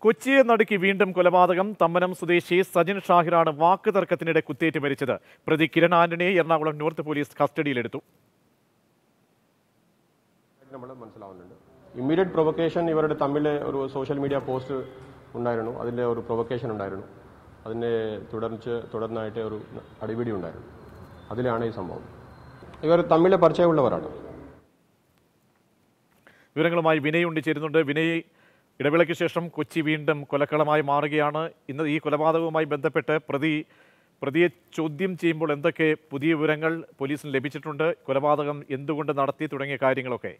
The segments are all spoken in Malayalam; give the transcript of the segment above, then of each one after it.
കൊച്ചിയെ നടുക്കി വീണ്ടും കൊലപാതകം തമ്മനം സ്വദേശി സജിൻ ഷാഹിറാണ് വാക്ക് തർക്കത്തിനിടെ കുത്തേറ്റ് മരിച്ചത് പ്രതി കിരൺ ആന്റണിയെ എറണാകുളം നോർത്ത് പോലീസ് കസ്റ്റഡിയിലെടുത്തു നമ്മൾ മനസ്സിലാവുന്നുണ്ട് ഇമ്മീഡിയറ്റ് പ്രൊവക്കേഷൻ ഇവരുടെ തമ്മിൽ ഒരു സോഷ്യൽ മീഡിയ പോസ്റ്റ് ഉണ്ടായിരുന്നു അതിൻ്റെ ഒരു പ്രൊവക്കേഷൻ ഉണ്ടായിരുന്നു അതിൻ്റെ തുടർച്ച് തുടർന്നായിട്ട് ഒരു അടിപിടി ഉണ്ടായിരുന്നു അതിലാണ് ഈ സംഭവം ഇവർ തമ്മിൽ പരിചയമുള്ളവരാണ് വിവരങ്ങളുമായി വിനയ് ഉണ്ടിച്ചേരുന്നുണ്ട് വിനയ് ഇടവേളയ്ക്ക് ശേഷം കൊച്ചി വീണ്ടും കൊലക്കളമായി മാറുകയാണ് ഇന്ന് ഈ കൊലപാതകവുമായി ബന്ധപ്പെട്ട് പ്രതി പ്രതിയെ ചോദ്യം ചെയ്യുമ്പോൾ എന്തൊക്കെ പുതിയ വിവരങ്ങൾ പോലീസിന് ലഭിച്ചിട്ടുണ്ട് കൊലപാതകം എന്തുകൊണ്ട് നടത്തി തുടങ്ങിയ കാര്യങ്ങളൊക്കെ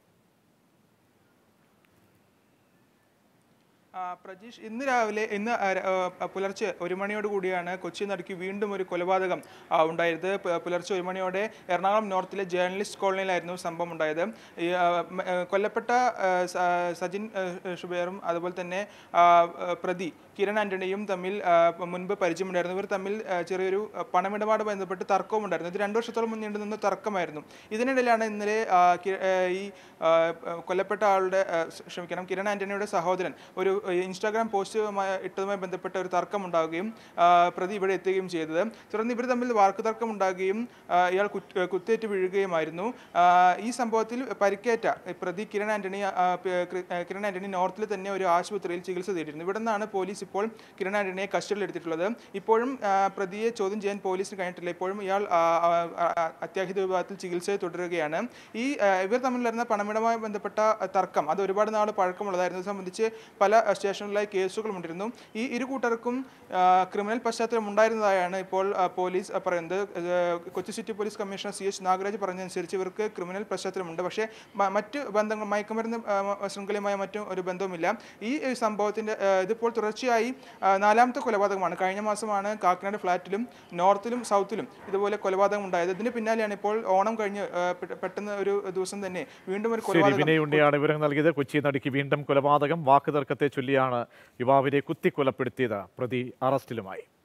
ആ, പ്രജീഷ് ഇന്ന് രാവിലെ ഇന്ന് ആ, ര- ആ, പുലർച്ചെ ഒരു മണിയോട് കൂടിയാണ് കൊച്ചി നടുക്കി വീണ്ടും ഒരു കൊലപാതകം ആ, ഉണ്ടായത് പ- പുലർച്ചെ ഒരു മണിയോടെ എറണാകുളം നോർത്തിലെ ജേർണലിസ്റ്റ് കോളനിയിലായിരുന്നു സംഭവം ഉണ്ടായത് ഈ ആ, മ- ആ, കൊല്ലപ്പെട്ട ആ, സ- സജിൻ ആ, ഷുബേറും അതുപോലെ തന്നെ ആ, ആ, പ്രതി കിരൺ ആന്റണിയും തമ്മിൽ ആ, മുൻപ് പരിചയമുണ്ടായിരുന്നു ഇവർ തമ്മിൽ ആ, ചെറിയൊരു ആ, പണമിടപാട് ബന്ധപ്പെട്ട് തർക്കവും ഉണ്ടായിരുന്നു ഇത് രണ്ടു വർഷത്തോളം നീണ്ടു നിന്ന തർക്കമായിരുന്നു ഇതിനിടയിലാണ് ഇന്നലെ ആ, കി- ആ, ഈ ആ, കൊല്ലപ്പെട്ട ആളുടെ ആ, ക്ഷമിക്കണം കിരൺ ആന്റണിയുടെ സഹോദരൻ ഒരു ഇൻസ്റ്റാഗ്രാം പോസ്റ്റുമായി ഇട്ടതുമായി ബന്ധപ്പെട്ട ഒരു തർക്കം ഉണ്ടാവുകയും ആ, പ്രതി ഇവിടെ എത്തുകയും ചെയ്തത് തുടർന്ന് ഇവർ തമ്മിൽ വാക്ക് തർക്കം ഉണ്ടാകുകയും ആ, ഇയാൾ കുറ്റ്- കുത്തേറ്റ് വീഴുകയുമായിരുന്നു ആ, ഈ സംഭവത്തിൽ പരിക്കേറ്റ പ്രതി കിരൺ ആന്റണി ആ, പ- കി- ആ, കിരൺ ആന്റണി നോർത്തിൽ തന്നെ ഒരു ആശുപത്രിയിൽ ചികിത്സ തേടിയിരുന്നു ഇവിടെ നിന്നാണ് പോലീസ് ഇപ്പോൾ കിരൺ ആന്റണിയെ കസ്റ്റഡിയിൽ എടുത്തിട്ടുള്ളത് ഇപ്പോഴും ആ, പ്രതിയെ ചോദ്യം ചെയ്യാൻ പോലീസിന് കഴിഞ്ഞിട്ടില്ല ഇപ്പോഴും ഇയാൾ ആ, ആ, ആ, അത്യാഹിത വിഭാഗത്തിൽ ചികിത്സ തുടരുകയാണ് ഈ ആ, ഇവർ തമ്മിലുണ്ടായിരുന്ന പണമിടമായി ബന്ധപ്പെട്ട തർക്കം അത് ഒരുപാട് നാൾ പഴക്കമുള്ളതായിരുന്നു ഇത് സംബന്ധിച്ച് പല സ്റ്റേഷനിലായി കേസുകളും ഉണ്ടായിരുന്നു ഈ ഇരു കൂട്ടർക്കും ആ, ക്രിമിനൽ പശ്ചാത്തലം ഉണ്ടായിരുന്നതായാണ് ഇപ്പോൾ ആ, പോലീസ് ആ, പറയുന്നത് ഇത് Kochi city police commissioner C H Nagaraj പറഞ്ഞതനുസരിച്ച് ഇവർക്ക് ക്രിമിനൽ പശ്ചാത്തലമുണ്ട് പക്ഷേ മ- മറ്റ് ബന്ധങ്ങൾ മയക്കുമരുന്ന് ആ, ശൃംഖലയുമായ മറ്റും ഒരു ബന്ധവുമില്ല ഈ ഒരു സംഭവത്തിന്റെ ആ, ഇതിപ്പോൾ തുടർച്ചയായി ആ, നാലാമത്തെ കൊലപാതകമാണ് കഴിഞ്ഞ മാസമാണ് കാക്കനാട് ഫ്ലാറ്റിലും നോർത്തിലും സൗത്തിലും ഇതുപോലെ കൊലപാതകം ഉണ്ടായത് ഇതിന് പിന്നാലെയാണ് ഇപ്പോൾ ഓണം കഴിഞ്ഞ് ആ, പെ- പെട്ടെന്ന് ഒരു ദിവസം തന്നെ വീണ്ടും ഒരു ശരി കൊലപാതകം വിനയ് ഉണ്ടിയാണ് വിവരം നൽകിയത് കൊച്ചി നടുക്കി വീണ്ടും കൊലപാതകം വാക്ക് തർക്കത്തെ ചൊല്ലിയാണ് യുവാവിനെ കുത്തിക്കൊലപ്പെടുത്തിയത് പ്രതി അറസ്റ്റിലുമായി